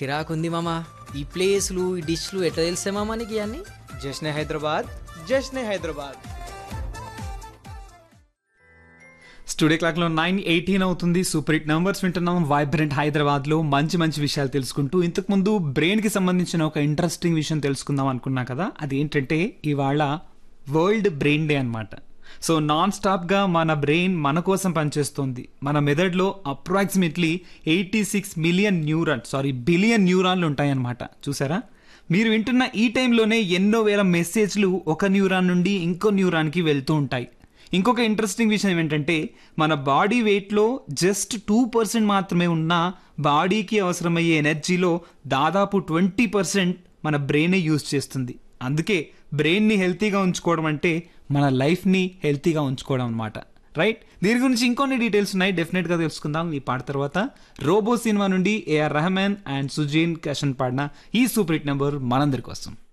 కిరాకుంది మామ ఈ ప్లేస్లు ఈ డిష్లు ఎట్లా తెలిసే మామ నీకు ఇవన్నీ జశ్నే హైదరాబాద్ జశ్నే హైదరాబాద్ స్టూడియో క్లాక్లో నైన్ ఎయిటీన్ అవుతుంది సూపర్ హిట్ నంబర్స్ వింటున్నాం వైబ్రెంట్ హైదరాబాద్లో మంచి మంచి విషయాలు తెలుసుకుంటూ ఇంతకుముందు బ్రెయిన్కి సంబంధించిన ఒక ఇంట్రెస్టింగ్ విషయం తెలుసుకుందాం అనుకున్నా కదా అది ఏంటంటే ఇవాళ వరల్డ్ బ్రెయిన్ డే అన్నమాట సో నాన్ స్టాప్గా మన బ్రెయిన్ మన కోసం పనిచేస్తుంది మన మెదడులో approximately eighty six million neuron sorry billion న్యూరాన్లు ఉంటాయన్నమాట చూసారా మీరు వింటున్న ఈ టైంలోనే ఎన్నో వేల మెసేజ్లు ఒక న్యూరాన్ నుండి ఇంకో న్యూరాన్కి వెళ్తూ ఉంటాయి ఇంకొక ఇంట్రెస్టింగ్ విషయం ఏంటంటే మన బాడీ వెయిట్లో జస్ట్ టూ పర్సెంట్ మాత్రమే ఉన్న బాడీకి అవసరమయ్యే ఎనర్జీలో దాదాపు ట్వంటీ పర్సెంట్ మన బ్రెయినే యూజ్ చేస్తుంది అందుకే బ్రెయిన్ని హెల్తీగా ఉంచుకోవడం అంటే మన లైఫ్ని హెల్తీగా ఉంచుకోవడం అనమాట రైట్ దీని గురించి ఇంకొన్ని డీటెయిల్స్ ఉన్నాయి డెఫినెట్గా తెలుసుకుందాం ఈ పాట తర్వాత రోబో సినిమా నుండి ఏఆర్ రెహమాన్ అండ్ సుజీన్ కషన్ పాడిన ఈ సూపర్ హిట్ నెంబర్ మనందరి కోసం